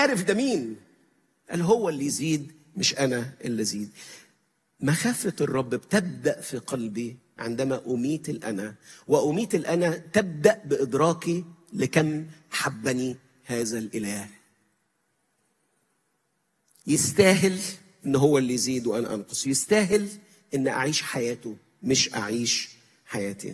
عارف ده مين قال هو اللي يزيد مش انا اللي ازيد مخافه الرب بتبدا في قلبي عندما اميت الانا واميت الانا تبدا بادراكي لكم حبني هذا الاله يستاهل ان هو اللي يزيد وانا انقص يستاهل ان اعيش حياته مش اعيش حياتي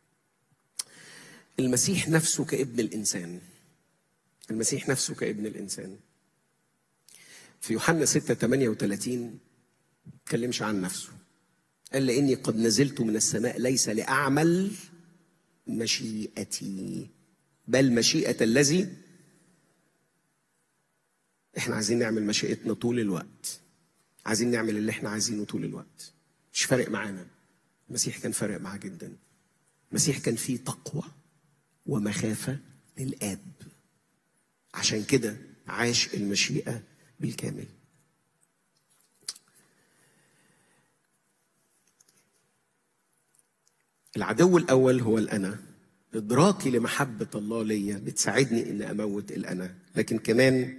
المسيح نفسه كابن الانسان المسيح نفسه كابن الانسان في يوحنا 6 38 تكلمش عن نفسه قال لاني قد نزلت من السماء ليس لاعمل مشيئتي بل مشيئه الذي احنا عايزين نعمل مشيئتنا طول الوقت عايزين نعمل اللي احنا عايزينه طول الوقت مش فارق معانا المسيح كان فارق معاه جدا المسيح كان فيه تقوى ومخافة للآب عشان كده عاش المشيئة بالكامل العدو الأول هو الأنا إدراكي لمحبة الله ليا بتساعدني إن أموت الأنا لكن كمان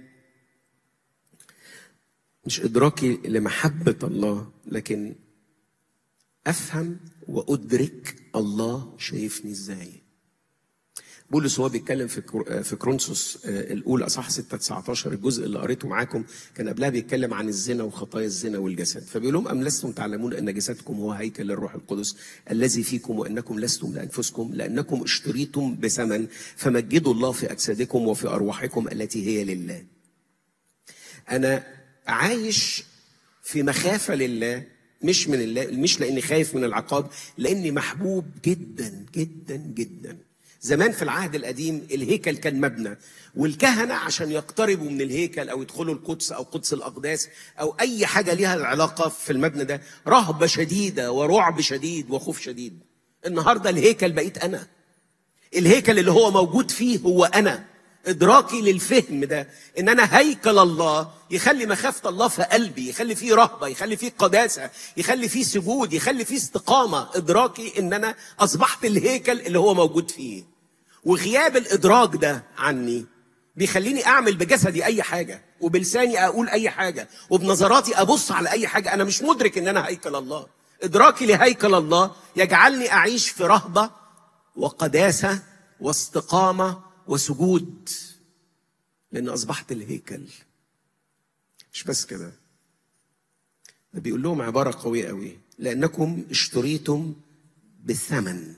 مش إدراكي لمحبة الله لكن أفهم وأدرك الله شايفني إزاي بولس وهو بيتكلم في كرو- في كرونسوس آه، الاولى اصح 6 19 الجزء اللي قريته معاكم كان قبلها بيتكلم عن الزنا وخطايا الزنا والجسد فبيقول لهم ام لستم تعلمون ان جسدكم هو هيكل للروح القدس الذي فيكم وانكم لستم لانفسكم لانكم اشتريتم بثمن فمجدوا الله في اجسادكم وفي ارواحكم التي هي لله انا عايش في مخافه لله مش من الله مش لاني خايف من العقاب لاني محبوب جدا جدا جدا زمان في العهد القديم الهيكل كان مبنى والكهنه عشان يقتربوا من الهيكل او يدخلوا القدس او قدس الاقداس او اي حاجه ليها العلاقه في المبنى ده رهبه شديده ورعب شديد وخوف شديد النهارده الهيكل بقيت انا الهيكل اللي هو موجود فيه هو انا ادراكي للفهم ده ان انا هيكل الله يخلي مخافه الله في قلبي يخلي فيه رهبه يخلي فيه قداسه يخلي فيه سجود يخلي فيه استقامه ادراكي ان انا اصبحت الهيكل اللي هو موجود فيه وغياب الادراك ده عني بيخليني اعمل بجسدي اي حاجه وبلساني اقول اي حاجه وبنظراتي ابص على اي حاجه انا مش مدرك ان انا هيكل الله ادراكي لهيكل الله يجعلني اعيش في رهبه وقداسه واستقامه وسجود لان اصبحت الهيكل مش بس كده ده بيقول لهم عباره قويه قوي لانكم اشتريتم بالثمن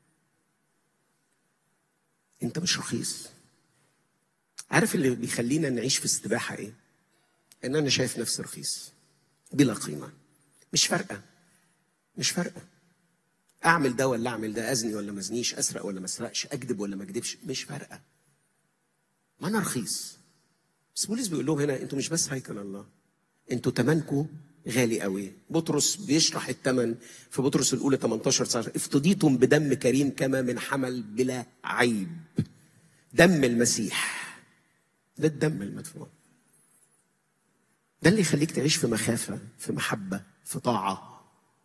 انت مش رخيص عارف اللي بيخلينا نعيش في استباحه ايه ان انا شايف نفسي رخيص بلا قيمه مش فارقه مش فارقه اعمل ده ولا اعمل ده ازني ولا ما ازنيش اسرق ولا ما اسرقش اكذب ولا ما اكذبش مش فارقه ما انا رخيص بس بولس بيقول لهم هنا انتوا مش بس هيكل الله انتوا تمنكم غالي قوي بطرس بيشرح الثمن في بطرس الاولى 18 19 افتديتم بدم كريم كما من حمل بلا عيب دم المسيح ده الدم المدفوع ده اللي يخليك تعيش في مخافه في محبه في طاعه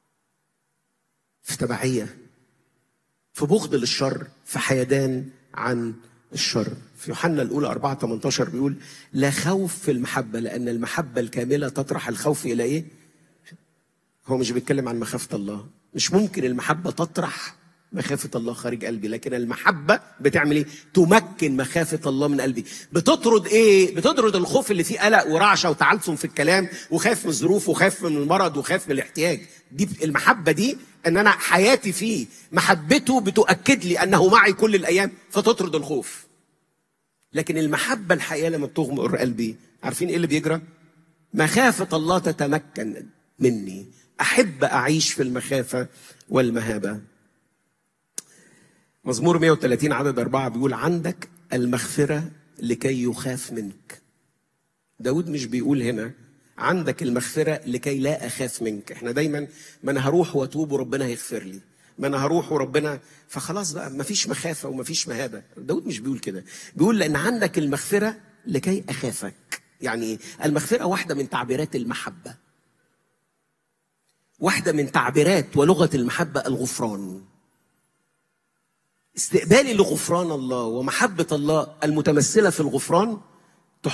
في تبعيه في بغض للشر في حيدان عن الشر في يوحنا الاولى 4 18 بيقول لا خوف في المحبه لان المحبه الكامله تطرح الخوف الى ايه؟ هو مش بيتكلم عن مخافه الله مش ممكن المحبه تطرح مخافة الله خارج قلبي لكن المحبة بتعمل ايه؟ تمكن مخافة الله من قلبي بتطرد ايه؟ بتطرد الخوف اللي فيه قلق ورعشة وتعلسم في الكلام وخاف من الظروف وخاف من المرض وخاف من الاحتياج دي المحبة دي ان انا حياتي فيه محبته بتؤكد لي انه معي كل الايام فتطرد الخوف لكن المحبة الحقيقية لما بتغمر قلبي عارفين ايه اللي بيجرى؟ مخافة الله تتمكن مني أحب أعيش في المخافة والمهابة مزمور 130 عدد أربعة بيقول عندك المغفرة لكي يخاف منك داود مش بيقول هنا عندك المغفرة لكي لا أخاف منك احنا دايما ما أنا هروح وأتوب وربنا هيغفر لي ما أنا هروح وربنا فخلاص بقى ما فيش مخافة وما فيش مهابة داود مش بيقول كده بيقول لأن عندك المغفرة لكي أخافك يعني إيه؟ المغفرة واحدة من تعبيرات المحبة واحدة من تعبيرات ولغة المحبة الغفران استقبالي لغفران الله ومحبة الله المتمثلة في الغفران